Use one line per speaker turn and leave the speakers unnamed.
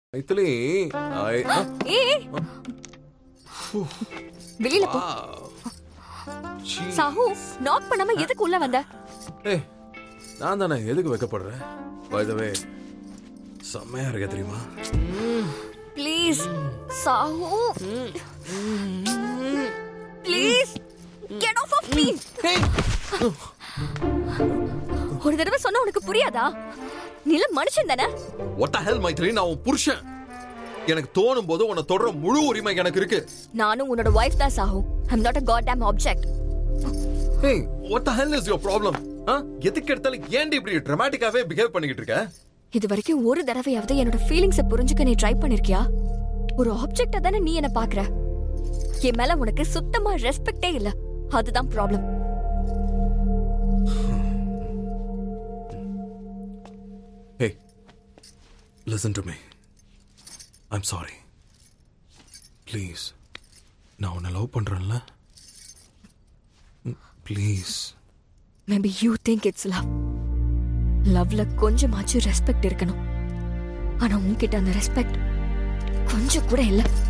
மைத்திலி ஐ ஆ,
ஏய் வெளியில போ
wow. Jeez.
சாஹு நாக் பண்ணாம எதுக்கு உள்ள வந்த
ஏய் நான் தானே எதுக்கு வைக்கப்படுறேன் பை த வே செம்மையா இருக்க தெரியுமா
please Sahu please get off off me ஒரு தடவை சொன்னா உனக்கு புரியாதா நீல மனுஷன் தானே
what the hell மைத்திலி நான் உன் புருஷன் எனக்கு தோணும் போது உன்னை தொடர முழு உரிமை எனக்கு இருக்கு
நானும் உன்னோட வைஃப் தான் Sahu I'm not a god damn object
ஏய் what the hell is your problem ஆ எதுக்கு எடுத்தாலும் ஏன்டி இப்படி ட்ராமாட்டிக்காவே பிஹேவ் பண்ணிக்கிட்டு இருக்க
இது வரைக்கும் ஒரு தடவையாவது என்னோட ஃபீலிங்ஸ புரிஞ்சுக்க நீ ட்ரை பண்ணிருக்கியா ஒரு ஆப்ஜெக்ட தானே நீ என்ன பாக்குற என் மேல உனக்கு சுத்தமா ரெஸ்பெக்டே இல்ல அதுதான் problem
Hey, listen to me. I'm sorry. Please. நான் உன்னை லவ் பண்றேன்ல please
maybe you think it's love லவ்ல கொஞ்சமாச்சும் ரெஸ்பெக்ட் இருக்கணும் ஆனா உன்கிட்ட அந்த ரெஸ்பெக்ட் கொஞ்சம் கூட இல்ல